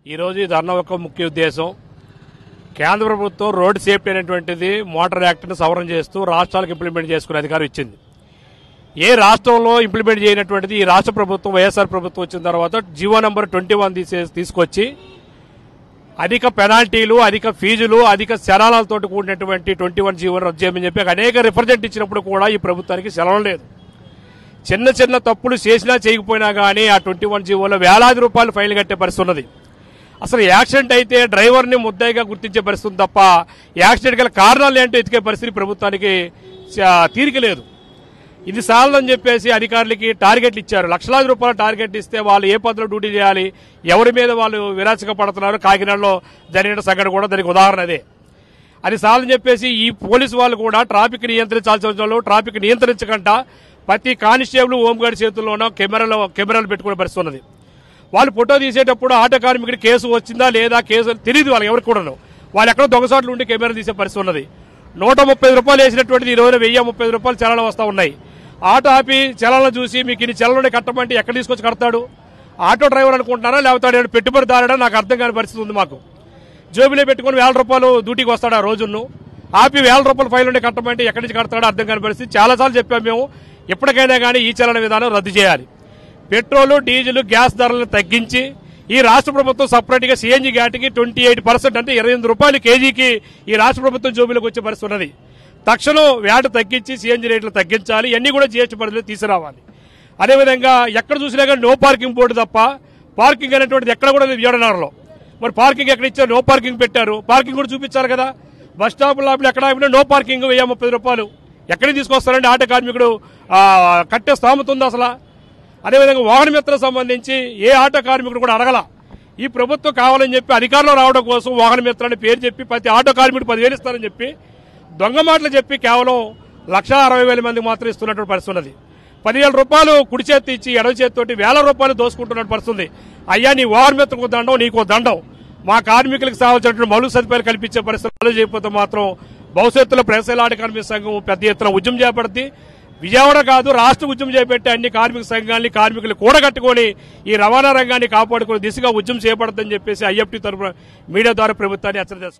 ఈరోజు ఈ ధర్నా యొక్క ముఖ్య ఉద్దేశం కేంద్ర ప్రభుత్వం రోడ్ సేఫ్టీ అనేటువంటిది మోటార్ యాక్ట్ను సవరణ చేస్తూ రాష్ట్రాలకు ఇంప్లిమెంట్ చేసుకునే అధికారం ఇచ్చింది ఏ రాష్ట్రంలో ఇంప్లిమెంట్ చేయనటువంటిది ఈ రాష్ట్ర ప్రభుత్వం వైఎస్ఆర్ ప్రభుత్వం వచ్చిన తర్వాత జీవో నంబర్ ట్వంటీ వన్ తీసే తీసుకొచ్చి అధిక పెనాల్టీలు అధిక ఫీజులు అధిక శరాలతో కూడినటువంటి ట్వంటీ వన్ జీవో రద్దు చేయమని చెప్పి అనేక రిప్రజెంట్ ఇచ్చినప్పుడు కూడా ఈ ప్రభుత్వానికి సెలవు లేదు చిన్న చిన్న తప్పులు చేసినా చేయకపోయినా కానీ ఆ ట్వంటీ వన్ జీవోలో వేలాది రూపాయలు ఫైన్ కట్టే పరిస్థితి ఉన్నది అసలు యాక్సిడెంట్ అయితే డ్రైవర్ని ముద్దాయిగా గుర్తించే పరిస్థితి ఉంది తప్ప యాక్సిడెంట్ గల కారణాలు ఏంటో ఎతికే పరిస్థితి ప్రభుత్వానికి చ- తీరిక లేదు ఇది సాలదని చెప్పేసి అధికారులకి టార్గెట్లు ఇచ్చారు లక్షలాది రూపాయల టార్గెట్ ఇస్తే వాళ్ళు ఏ పద్ధతిలో డ్యూటీ చేయాలి ఎవరి మీద వాళ్ళు విరాచక పడుతున్నారు కాకినాడలో జరిగిన సంఘటన కూడా దానికి ఉదాహరణ అదే అది చాలని చెప్పేసి ఈ పోలీసు వాళ్ళు కూడా ట్రాఫిక్ నియంత్రించాల్సిన వాళ్ళు ట్రాఫిక్ నియంత్రించకుండా ప్రతి కానిస్టేబుల్ హోంగార్డ్ చేతుల్లోనో కెమెరాలో కెమెరాలు పెట్టుకునే పరిస్థితి ఉన్నది వాళ్ళు ఫోటో తీసేటప్పుడు ఆటో కార్మికుడి కేసు వచ్చిందా లేదా కేసు తెలియదు వాళ్ళకి ఎవరికి కూడాను వాళ్ళు ఎక్కడో దొంగసాట్లు ఉండి కెమెరా తీసే పరిస్థితి ఉన్నది నూట ముప్పై రూపాయలు వేసినటువంటిది ఈ రోజున వెయ్యి ముప్పై రూపాయలు చలాలు వస్తూ ఉన్నాయి ఆటో ఆపి చలాలను చూసి మీకు ఇన్ని చలనని కట్టమంటే ఎక్కడ తీసుకొచ్చి కడతాడు ఆటో డ్రైవర్ అనుకుంటున్నారా లేకపోతే వాడు పెట్టుబడిదారుడా నాకు అర్థం కాని పరిస్థితి ఉంది మాకు జోబులో పెట్టుకుని వేల రూపాయలు డ్యూటీకి వస్తాడు ఆ రోజును ఆపి వేల రూపాయలు ఫైల్ ఉండి కట్టమంటే ఎక్కడి నుంచి కడతాడో అర్థం కాని పరిస్థితి చాలాసార్లు చెప్పాము మేము ఎప్పటికైనా కానీ ఈ చలన విధానం రద్దు చేయాలి పెట్రోలు డీజిల్ గ్యాస్ ధరలను తగ్గించి ఈ రాష్ట్ర ప్రభుత్వం సపరేట్ గా సిఎన్జి గ్యాట్కి ట్వంటీ ఎయిట్ పర్సెంట్ అంటే ఇరవై ఎనిమిది రూపాయలు కేజీకి ఈ రాష్ట్ర ప్రభుత్వం జోబులకు వచ్చే పరిస్థితి ఉన్నది తక్షణం వ్యాట్ తగ్గించి సిఎన్జి రేట్లు తగ్గించాలి ఇవన్నీ కూడా జిఎస్టీ పరిధిలో తీసుకురావాలి అదేవిధంగా ఎక్కడ చూసినా కానీ నో పార్కింగ్ బోర్డు తప్ప పార్కింగ్ అనేటువంటిది ఎక్కడ కూడా లేదు విజయనగరంలో మరి పార్కింగ్ ఎక్కడ ఇచ్చారు నో పార్కింగ్ పెట్టారు పార్కింగ్ కూడా చూపించాలి కదా బస్ స్టాప్ లోపల ఎక్కడ ఆపినా నో పార్కింగ్ వెయ్యి ముప్పై రూపాయలు ఎక్కడికి తీసుకొస్తారండి ఆటో కార్మికుడు ఆ, కట్టే స్థామత ఉంది అసలు అదేవిధంగా వాహన మిత్రకు సంబంధించి ఏ ఆటో కార్మికుడు కూడా అడగల ఈ ప్రభుత్వం కావాలని చెప్పి అధికారంలో రావడం కోసం వాహన మిత్ర అని పేరు చెప్పి ప్రతి ఆటో కార్మికుడు పదివేలు ఇస్తారని చెప్పి దొంగ మాటలు చెప్పి కేవలం లక్ష అరవై వేల మందికి మాత్రం ఇస్తున్నటువంటి పరిస్థితి ఉన్నది పదివేల రూపాయలు కుడి చేతి ఇచ్చి ఎడవ చేతితోటి వేల రూపాయలు దోసుకుంటున్న పరిస్థితుంది అయ్యా నీ వాహన మిత్రకు దండం నీకు దండం మా కార్మికులకు కావాల్సినటువంటి మౌలిక సదుపాయాలు కల్పించే పరిస్థితులు చేయకపోతే మాత్రం భవిష్యత్తులో ప్రజలాడి కార్మిక సంఘం పెద్ద ఎత్తున ఉద్యమం చేపడుతుంది విజయవాడ కాదు రాష్ట్ర ఉద్యమం చేపట్టి అన్ని కార్మిక సంఘాన్ని కార్మికులు కూడగట్టుకొని ఈ రవాణా రంగాన్ని కాపాడుకునే దిశగా ఉద్యమం చేపడద్దని చెప్పేసి ఐఎఫ్టీ తరఫున మీడియా ద్వారా ప్రభుత్వాన్ని హెచ్చరిక చేస్తున్నారు